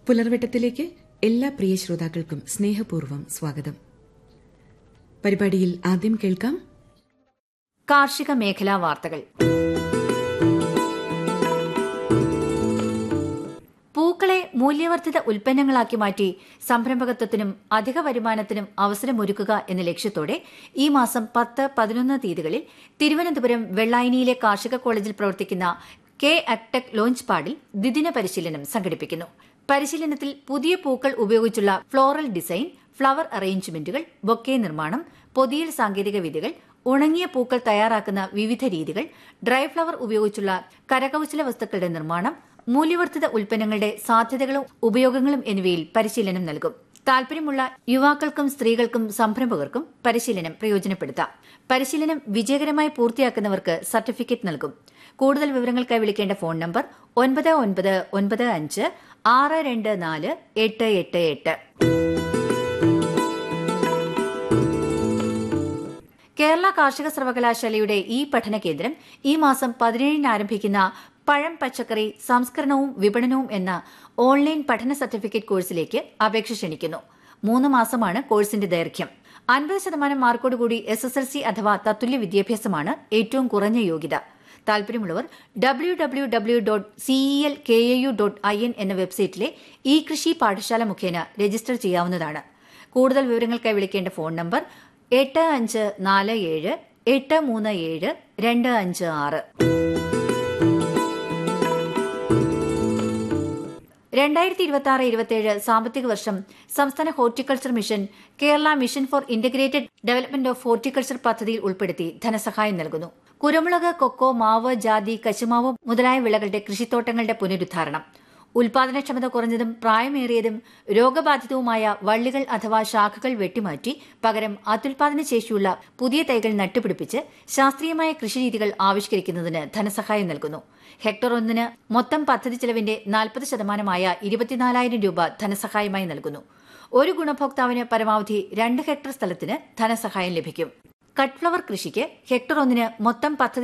പുലർവെട്ടത്തിലേക്ക് എല്ലാ പ്രിയ ശ്രോതാക്കൾക്കും സ്നേഹപൂർവ്വം സ്വാഗതം പരിപാടിയിൽ ആദ്യം കേൾക്കാം കാർഷിക മേഖലാ വാർത്തകൾ പൂക്കളെ മൂല്യവർദ്ധിത ഉൽപ്പന്നങ്ങളാക്കി മാറ്റി സംരംഭകത്വത്തിനും അധിക വരുമാനത്തിനും അവസരമൊരുക്കുക എന്ന ലക്ഷ്യത്തോടെ ഈ മാസം പത്ത് പതിനൊന്ന് തീയതികളിൽ തിരുവനന്തപുരം വെള്ളായനിയിലെ കാർഷിക കോളേജിൽ പ്രവർത്തിക്കുന്ന കെ അക്ടെക് ലോഞ്ച് പാഡിൽ ദ്വിദിന പരിശീലനം സംഘടിപ്പിക്കുന്നു പരിശീലനത്തിൽ പുതിയ പൂക്കൾ ഉപയോഗിച്ചുള്ള ഫ്ലോറൽ ഡിസൈൻ ഫ്ലവർ അറേഞ്ച്മെന്റുകൾ ബൊക്കെ നിർമ്മാണം പൊതിയൽ സാങ്കേതിക വിദ്യകൾ ഉണങ്ങിയ പൂക്കൾ തയ്യാറാക്കുന്ന വിവിധ രീതികൾ ഡ്രൈ ഫ്ലവർ ഉപയോഗിച്ചുള്ള കരകൌശല വസ്തുക്കളുടെ നിർമ്മാണം മൂല്യവർദ്ധിത ഉൽപ്പന്നങ്ങളുടെ സാധ്യതകളും ഉപയോഗങ്ങളും എന്നിവയിൽ പരിശീലനം നൽകും താൽപര്യമുള്ള യുവാക്കൾക്കും സ്ത്രീകൾക്കും സംരംഭകർക്കും പരിശീലനം പ്രയോജനപ്പെടുത്താം പരിശീലനം വിജയകരമായി പൂർത്തിയാക്കുന്നവർക്ക് സർട്ടിഫിക്കറ്റ് നൽകും കൂടുതൽ വിവരങ്ങൾക്കായി വിളിക്കേണ്ട ഫോൺ നമ്പർ ഒൻപത് ഒൻപത് ഒൻപത് അഞ്ച് ആറ് രണ്ട് നാല് എട്ട് എട്ട് എട്ട് കേരള കാർഷിക സർവകലാശാലയുടെ ഈ പഠന കേന്ദ്രം ഈ മാസം പതിനേഴിന് ആരംഭിക്കുന്ന പഴം പച്ചക്കറി സംസ്കരണവും വിപണനവും എന്ന ഓൺലൈൻ പഠന സർട്ടിഫിക്കറ്റ് കോഴ്സിലേക്ക് അപേക്ഷ ക്ഷണിക്കുന്നു മൂന്ന് മാസമാണ് കോഴ്സിന്റെ ദൈർഘ്യം അൻപത് ശതമാനം മാർക്കോടുകൂടി എസ് എസ് എൽ സി അഥവാ തത്തുല്യ വിദ്യാഭ്യാസമാണ് ഏറ്റവും കുറഞ്ഞ യോഗ്യത താൽപര്യമുള്ളവർ W W W dot CEL K A U dot I N എന്ന വെബ്സൈറ്റിലെ ഇ കൃഷി പാഠശാല മുഖേന രജിസ്റ്റർ ചെയ്യാവുന്നതാണ് കൂടുതൽ വിവരങ്ങൾക്കായി വിളിക്കേണ്ട ഫോൺ നമ്പർ എട്ട് അഞ്ച് നാല് ഏഴ് എട്ട് മൂന്ന് ഏഴ് രണ്ട് അഞ്ച് ആറ് രണ്ടായിരത്തി ഇരുപത്തി ആറ് ഇരുപത്തിയേഴ് സാമ്പത്തിക വർഷം സംസ്ഥാന horticulture mission Kerala mission for integrated development of horticulture പദ്ധതിയിൽ ഉൾപ്പെടുത്തി ധനസഹായം നൽകുന്നു കുരുമുളക് കൊക്കോ മാവ് ജാതി കശുമാവ് മുതലായ വിളകളുടെ കൃഷിത്തോട്ടങ്ങളുടെ പുനരുദ്ധാരണം ഉൽപാദനക്ഷമത കുറഞ്ഞതും പ്രായമേറിയതും രോഗബാധിതവുമായ വള്ളികൾ അഥവാ ശാഖകൾ വെട്ടിമാറ്റി പകരം അത്യുൽപാദന ശേഷിയുള്ള പുതിയ തൈകൾ നട്ടുപിടിപ്പിച്ച് ശാസ്ത്രീയമായ കൃഷിരീതികൾ ആവിഷ്കരിക്കുന്നതിന് ധനസഹായം നൽകുന്നു ഹെക്ടർ ഒന്നിന് മൊത്തം പദ്ധതി ചെലവിന്റെ നാൽപ്പത് ശതമാനമായ ഇരുപത്തിനാലായിരം രൂപ ധനസഹായമായി നൽകുന്നു ഒരു ഗുണഭോക്താവിന് പരമാവധി രണ്ട് ഹെക്ടർ സ്ഥലത്തിന് ധനസഹായം ലഭിക്കും കട്ട് ഫ്ലവർ കൃഷിക്ക് ഹെക്ടർ ഒന്നിന് മൊത്തം പദ്ധതി